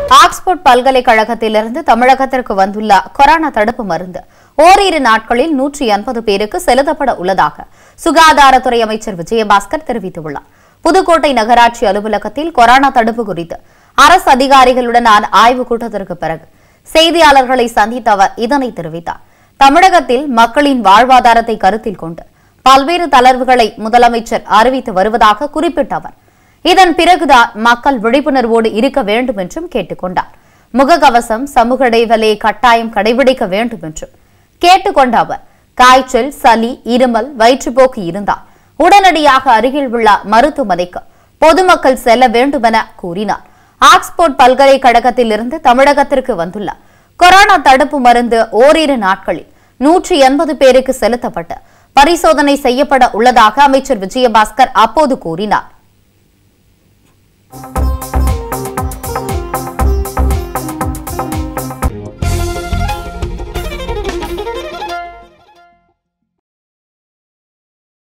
Oxford பல்கலைக்கழகத்திலிருந்து தமிழகத்திற்கு வந்துள்ள corona தடுப்பு மருந்து ஓரிரு நாட்களில் நூற்றி எண்பது பேருக்கு செலுத்தப்பட உள்ளதாக சுகாதாரத்துறை அமைச்சர் விஜயபாஸ்கர் தெரிவித்துள்ளார் புதுக்கோட்டை நகராட்சி அலுவலகத்தில் கொரோனா தடுப்பு குறித்து அரசு அதிகாரிகளுடனான ஆய்வுக் கூட்டத்திற்கு பிறகு செய்தியாளர்களை சந்தித்த அவர் இதனை தெரிவித்தார் தமிழகத்தில் மக்களின் வாழ்வாதாரத்தை கருத்தில் கொண்டு பல்வேறு தளர்வுகளை முதலமைச்சர் அறிவித்து வருவதாக குறிப்பிட்ட அவர் இதன் பிறகுதான் மக்கள் விழிப்புணர்வோடு இருக்க வேண்டும் என்றும் கேட்டுக் கொண்டார் முகக்கவசம் சமூக இடைவெளியை கட்டாயம் கடைபிடிக்க வேண்டும் என்றும் கேட்டுக்கொண்ட அவர் காய்ச்சல் சளி இருமல் வயிற்றுப்போக்கு இருந்தால் உடனடியாக அருகில் உள்ள மருத்துவமனைக்கு பொதுமக்கள் செல்ல வேண்டும் என கூறினார் ஆக்ஸ்போர்ட் பல்கலைக்கழகத்திலிருந்து தமிழகத்திற்கு வந்துள்ள கொரோனா தடுப்பு மருந்து ஓரிரு நாட்களில் நூற்றி எண்பது பேருக்கு செலுத்தப்பட்டு பரிசோதனை செய்யப்பட உள்ளதாக அமைச்சர் விஜயபாஸ்கர் அப்போது கூறினார்